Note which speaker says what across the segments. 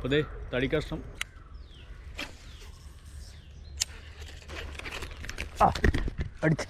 Speaker 1: അപ്പോൾ ദേ തടി കഷ്ണം
Speaker 2: ആ അടിച്ച്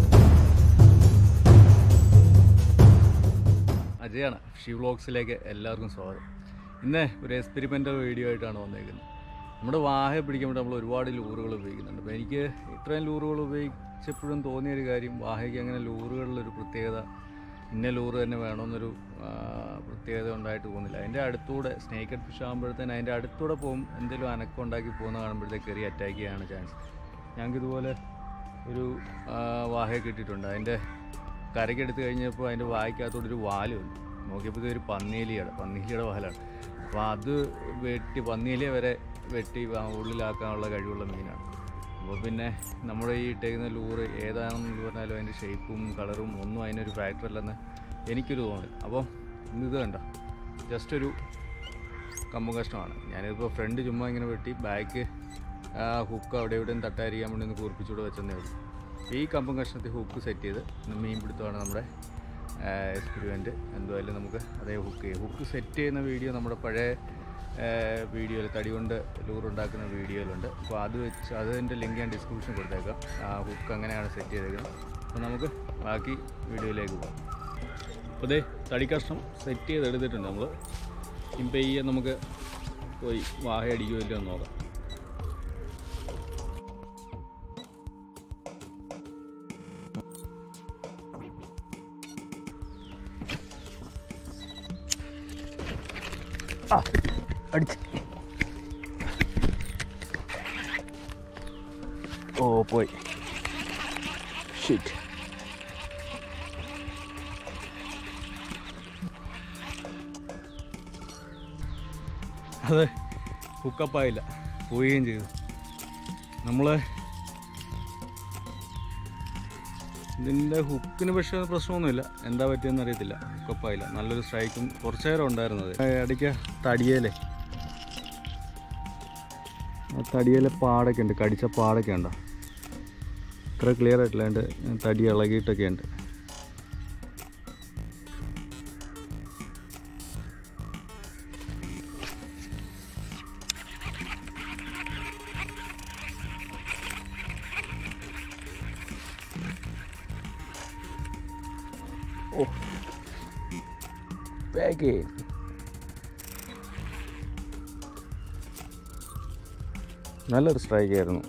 Speaker 1: അജയാണ് ഷി വ്ളോഗ്സിലേക്ക് എല്ലാവർക്കും സ്വാഗതം ഇന്ന് ഒരു എക്സ്പെരിമെൻ്റൽ വീഡിയോ ആയിട്ടാണ് വന്നേക്കുന്നത് നമ്മുടെ വാഹ പിടിക്കാൻ വേണ്ടി നമ്മൾ ഒരുപാട് ലൂറുകൾ ഉപയോഗിക്കുന്നുണ്ട് അപ്പോൾ എനിക്ക് ഇത്രയും ലൂറുകൾ ഉപയോഗിച്ചപ്പോഴും തോന്നിയൊരു കാര്യം വാഹയ്ക്ക് അങ്ങനെ ലൂറുകളിലൊരു പ്രത്യേകത ഇന്ന ലൂറ് തന്നെ വേണമെന്നൊരു ആ, പ്രത്യേകത ഉണ്ടായിട്ട് തോന്നില്ല അതിൻ്റെ അടുത്തൂടെ സ്നേക്കഡ് ഫിഷ് ആകുമ്പോഴത്തേന് അതിൻ്റെ അടുത്തൂടെ പോകും എന്തെങ്കിലും അനക്കം ഉണ്ടാക്കി പോകുന്ന കാണുമ്പോഴത്തേക്ക് കയറി അറ്റാക്ക് ചെയ്യാനാണ് ചാൻസ് ഞങ്ങൾക്ക് ഇതുപോലെ ഒരു ആ, വാഹയെ കിട്ടിയിട്ടുണ്ട് അതിൻ്റെ കരയ്ക്കെടുത്ത് കഴിഞ്ഞപ്പോൾ അതിൻ്റെ വായ്ക്കകത്തോടെ ഒരു വാല് വന്നു നോക്കിയപ്പോൾ ഇതൊരു പന്നീലിയുടെ പന്നീലിയുടെ വാലാണ് അപ്പോൾ അത് വെട്ടി പന്നീലിയെ വരെ വെട്ടി ആ ഉള്ളിലാക്കാനുള്ള കഴിവുള്ള മീനാണ് അപ്പോൾ പിന്നെ നമ്മുടെ ഈ ഇട്ടേക്കുന്ന ലൂറ് ഏതാണെന്ന് പറഞ്ഞാലും അതിൻ്റെ ഷേപ്പും കളറും ഒന്നും അതിനൊരു ഫാക്ടർ അല്ലെന്ന് എനിക്കൊരു തോന്നി അപ്പോൾ ഇന്നിത് കണ്ട ജസ്റ്റ് ഒരു കമ്പും കഷ്ണമാണ് ഞാനിപ്പോൾ ഫ്രണ്ട് ചുമ്മാ ഇങ്ങനെ വെട്ടി ബാക്ക് ഹുക്ക് അവിടെ എവിടെയും തട്ടായിരിക്കാൻ വേണ്ടി ഒന്ന് കൂർപ്പിച്ചുകൂടെ വെച്ചെന്നേ ഉള്ളൂ ഈ കമ്പും കഷ്ണത്തിൽ ഹുക്ക് സെറ്റ് ചെയ്ത് ഇന്ന് മീൻ പിടുത്തമാണ് നമ്മുടെ എക്സ്പെരിമെൻറ്റ് എന്തായാലും നമുക്ക് അതേ ഹുക്ക് ചെയ്യും ഹുക്ക് സെറ്റ് ചെയ്യുന്ന വീഡിയോ നമ്മുടെ പഴയ വീഡിയോയിൽ തടി കൊണ്ട് ലൂറുണ്ടാക്കുന്ന വീഡിയോയിലുണ്ട് അപ്പോൾ അത് വെച്ച് അതിൻ്റെ ലിങ്ക് ഞാൻ ഡിസ്ക്രിപ്ഷൻ കൊടുത്തേക്കാം ആ ഹുക്ക് അങ്ങനെയാണ് സെറ്റ് ചെയ്തേക്കുന്നത് അപ്പോൾ നമുക്ക് ബാക്കി വീഡിയോയിലേക്ക് പോകാം അപ്പോൾ ദേ തടി കഷ്ണം സെറ്റ് ചെയ്ത് എടുത്തിട്ടുണ്ട് നമ്മൾ ഇപ്പം ഈ നമുക്ക് പോയി വാഹ അടിക്കുമല്ലോ എന്ന് നോക്കാം
Speaker 2: ആ അടിച്ച് ഓ പോയി ഷീറ്റ്
Speaker 1: അത് ഹുക്കപ്പായില്ല പോവുകയും ചെയ്തു നമ്മൾ ഇതിൻ്റെ ഹുക്കിന് പക്ഷേ പ്രശ്നമൊന്നുമില്ല എന്താ പറ്റിയെന്ന് അറിയത്തില്ല ഹുക്കപ്പായില്ല നല്ലൊരു സ്ട്രൈക്കും കുറച്ച് നേരം ഉണ്ടായിരുന്നത് ഇടയ്ക്ക് തടിയേലെ ആ തടിയേലെ പാടൊക്കെ ഉണ്ട് കടിച്ച പാടൊക്കെ ഉണ്ടോ ഇത്ര ക്ലിയർ ആയിട്ടില്ല അതിൻ്റെ തടി ഇളകിയിട്ടൊക്കെ ഉണ്ട്
Speaker 2: ഓ ബാഗ്
Speaker 1: നല്ലൊരു സ്ട്രൈക്ക് ആയിരുന്നു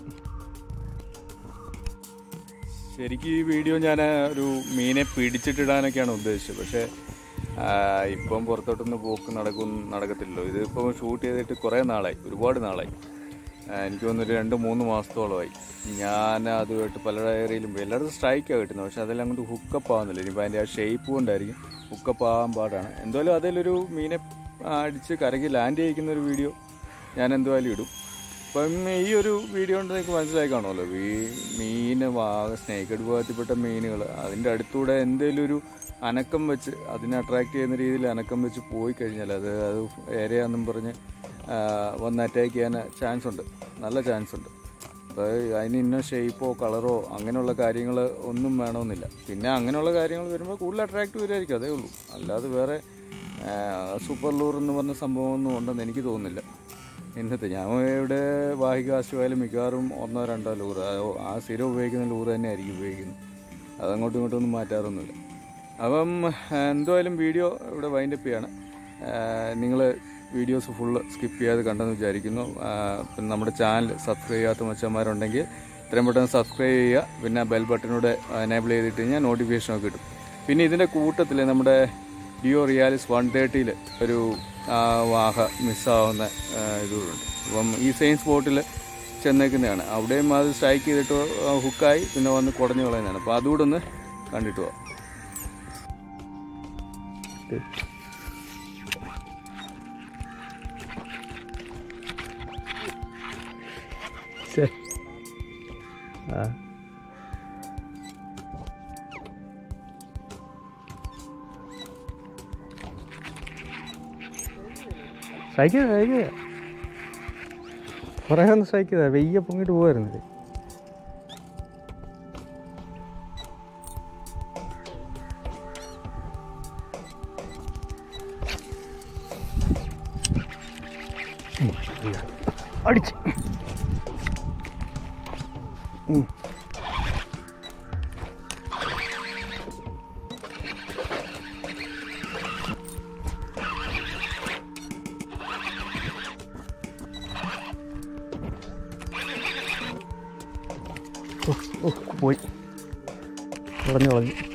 Speaker 1: ശരിക്കും ഈ വീഡിയോ ഞാൻ ഒരു മീനെ പിടിച്ചിട്ടിടാനൊക്കെയാണ് ഉദ്ദേശിച്ചത് പക്ഷേ ആ, ഇപ്പം പുറത്തോട്ടൊന്ന് പോക്ക് നടക്കും നടക്കത്തില്ലല്ലോ ഇതിപ്പോൾ ഷൂട്ട് ചെയ്തിട്ട് കുറേ നാളായി ഒരുപാട് നാളായി ആ, എനിക്ക് തോന്നുന്നു ഒരു രണ്ട് മൂന്ന് മാസത്തോളമായി ഞാൻ അതുമായിട്ട് പല ഏരിയയിലും പോയി എല്ലായിടത്തും സ്ട്രൈക്കാണ് കിട്ടുന്നത് പക്ഷെ അതെല്ലാം അങ്ങോട്ട് ഹുക്കപ്പ് ആവുന്നില്ല ഇനിയിപ്പോൾ അതിൻ്റെ ആ ഷേപ്പ് കൊണ്ടായിരിക്കും ഹുക്കപ്പ് ആവാൻ പാടാണ് എന്തായാലും അതിലൊരു മീനെ ആ, അടിച്ച് കരയ്ക്ക് ലാൻഡ് ചെയ്യിക്കുന്ന ഒരു വീഡിയോ ഞാൻ എന്തായാലും ഇടും അപ്പം ഈ ഒരു വീഡിയോ കൊണ്ട് നിങ്ങൾക്ക് മനസ്സിലായി കാണുമല്ലോ ഈ മീന് വാഗ സ്നേക്കഡ് വിഭാഗത്തിൽപ്പെട്ട മീനുകൾ അതിൻ്റെ അടുത്തൂടെ എന്തെങ്കിലും ഒരു അനക്കം വെച്ച് അതിനെ അട്രാക്ട് ചെയ്യുന്ന രീതിയിൽ അനക്കം വെച്ച് പോയി കഴിഞ്ഞാൽ അത് അത് ഏരിയാന്നും പറഞ്ഞ് ആ, വന്ന് അറ്റാക്ക് ചെയ്യാൻ ചാൻസ് ഉണ്ട് നല്ല ചാൻസ് ഉണ്ട് അപ്പോൾ അതിന് ഇന്ന ഷേപ്പോ കളറോ അങ്ങനെയുള്ള കാര്യങ്ങൾ ഒന്നും വേണമെന്നില്ല പിന്നെ അങ്ങനെയുള്ള കാര്യങ്ങൾ വരുമ്പോൾ കൂടുതൽ അട്രാക്റ്റ് വരുമായിരിക്കും അതേ ഉള്ളൂ അല്ലാതെ വേറെ സൂപ്പർ ലൂർ എന്ന് പറഞ്ഞ സംഭവമൊന്നും ഉണ്ടെന്ന് എനിക്ക് തോന്നുന്നില്ല ഇന്നത്തെ ഞാൻ ഇവിടെ വാഹിക ആശുവായാലും മിക്കവാറും ഒന്നോ രണ്ടോ ലൂറ് ആ- ആ സ്ഥിരം ഉപയോഗിക്കുന്ന ലൂറ് തന്നെ ആയിരിക്കും ഉപയോഗിക്കുന്നത് അതങ്ങോട്ടും ഇങ്ങോട്ടും ഒന്നും മാറ്റാറൊന്നുമില്ല അപ്പം എന്തായാലും വീഡിയോ ഇവിടെ വൈൻഡപ്പ് ചെയ്യാണ് നിങ്ങൾ വീഡിയോസ് ഫുള്ള് സ്കിപ്പ് ചെയ്യാതെ കണ്ടെന്ന് വിചാരിക്കുന്നു ആ, പിന്നെ നമ്മുടെ ചാനൽ സബ്സ്ക്രൈബ് ചെയ്യാത്ത മച്ചന്മാരുണ്ടെങ്കിൽ ഇത്രയും പെട്ടെന്ന് സബ്സ്ക്രൈബ് ചെയ്യുക പിന്നെ ബെൽ ബട്ടനൂടെ എനേബിൾ ചെയ്തിട്ട് കഴിഞ്ഞാൽ നോട്ടിഫിക്കേഷൻ ഒക്കെ കിട്ടും പിന്നെ ഇതിൻ്റെ കൂട്ടത്തിൽ നമ്മുടെ ഡിയോ റിയാലിസ് വൺ തേർട്ടിയിൽ ഒരു ആ, വാഹ മിസ്സാവുന്ന ഇതുണ്ട് അപ്പം ഈ സെയിം സ്പോട്ടിൽ ചെന്നേക്കുന്നതാണ് അവിടെയും അത് സ്ട്രൈക്ക് ചെയ്തിട്ട് ഹുക്കായി പിന്നെ വന്ന് കുടഞ്ഞു കളയുന്നതാണ് അപ്പോൾ അതുകൂടെ ഒന്ന് കണ്ടിട്ട് പോവാം
Speaker 2: ശരി ആ സ്ട്രൈക്ക് ചെയ്ത സ്ട്രൈക്ക് ചെയ്ത കുറേ ഒന്ന് സ്ട്രൈക്ക് ചെയ്ത വെയ്യ പൊങ്ങിട്ട് പോവായിരുന്നു അടിച്ച് ഉം. ഓ, ഓ, പോയി കളഞ്ഞു കളഞ്ഞു